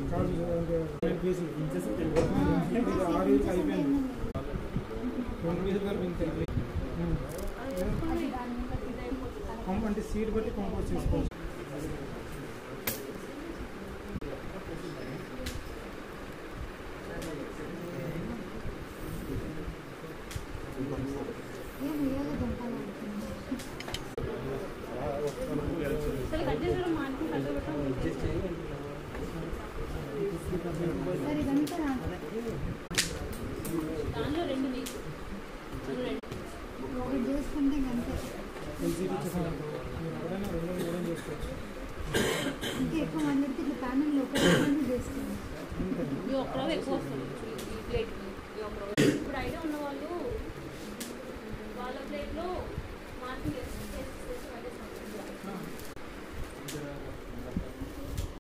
కాదు రెండు పీసులు ఇది ఆరు వేలకి అయిపోయింది రెండు పీసులు కలిపి ఇంత అయింది. ఉమ్. పంప్ అంటే సీట్ బట్టి పంప్ చేసుకోవచ్చు దానిలో రెండు నీకు ఒకటి చేసుకుంటే అంతే ఎల్సీడీ ఇచ్చేసాను మీరు ఎవరైనా రెండు మూడు చేసుకోవచ్చు ఇంకా ఎక్కువ మంది పెడితే ఇట్లా ప్యానెల్ ఒకటి చేసుకోండి ఈ ఒక్క రవ్వ ఎక్కువ వస్తుంది ఈ ప్లేట్కి ఈ ఒక్క రవ్వ ఇప్పుడు ఐడియా ఉన్న వాళ్ళు వాళ్ళ ప్లేట్లో